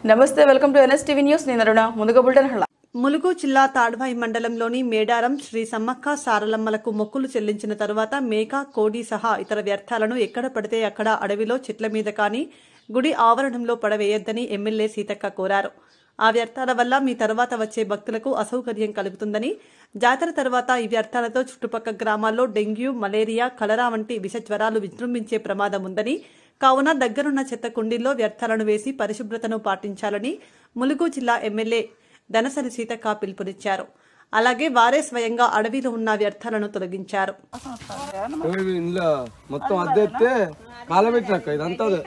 నమస్తే welcome to NSTV news నేను అరుణ ముందుగా బుల్టన్ హళ్ళ ములుగు జిల్లా తాడ్వాయి మండలంలోని మేడారం శ్రీ సమ్మక్క సారలమ్మలకు మొక్కులు చెల్లించిన తరువాత మేక కోడి సహా ఇతర వ్యర్థాలను ఎక్కడ పడితే అక్కడ అడవిలో చెట్ల మీద కానీ గుడి ఆవరణంలో పడవేయొద్దని ఎమ్మెల్యే సీతక్క కోరారు ఆ వ్యర్థాల వల్ల మీ తర్వాత వచ్చే భక్తులకు అసౌకర్యం కలుగుతుందని జాతర తర్వాత ఈ వ్యర్థాలతో చుట్టుపక్కల గ్రామాల్లో డెంగ్యూ మలేరియా కలరా వంటి విష జ్వరాలు విజృంభించే ప్రమాదం ఉందని కావున దగ్గరున్న చెత్త కుండీల్లో వ్యర్థాలను వేసి పరిశుభ్రతను పాటించాలని ములుగు జిల్లా ఎమ్మెల్యే దనసరి సీతక్క పిలుపునిచ్చారు అలాగే వారే స్వయంగా అడవిలో ఉన్న వ్యర్థాలను తొలగించారు ఇవి ఇందులో మొత్తం అద్దెత్తే కాలబెట్టినక్క ఇదంతా అదే.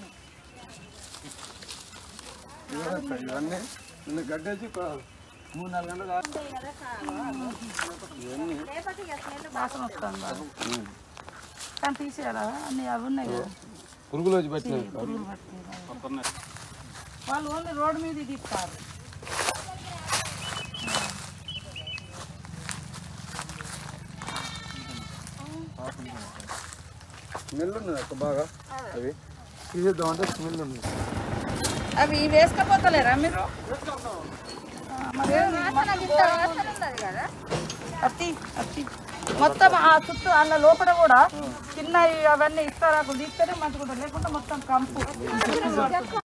ఇవన్నీ ఇవన్నీ నిన్న గడ్డేసి ఒక మూడు నాలుగు గంటలు ఆ- కానీ తీసేయాలా అన్ని అవి ఉన్నాయి కదా పురుగులు వచ్చి పెట్టినాయి వాళ్ళు ఓన్లీ రోడ్డు మీద తీస్తారు స్మెల్ ఉన్నది అక్క బాగా అవి తీసేద్దామంటే స్మెల్ ఉంది అవి వేసుకపోతలేరా మీరు ఆ, మరి అత్తి అత్తి మొత్తం ఆ చుట్టూ అన్న లోపల కూడా చిన్న అవన్నీ ఇస్తారాకులు తీస్తేనే మంచిగా ఉంటుంది లేకుంటే మొత్తం కంపు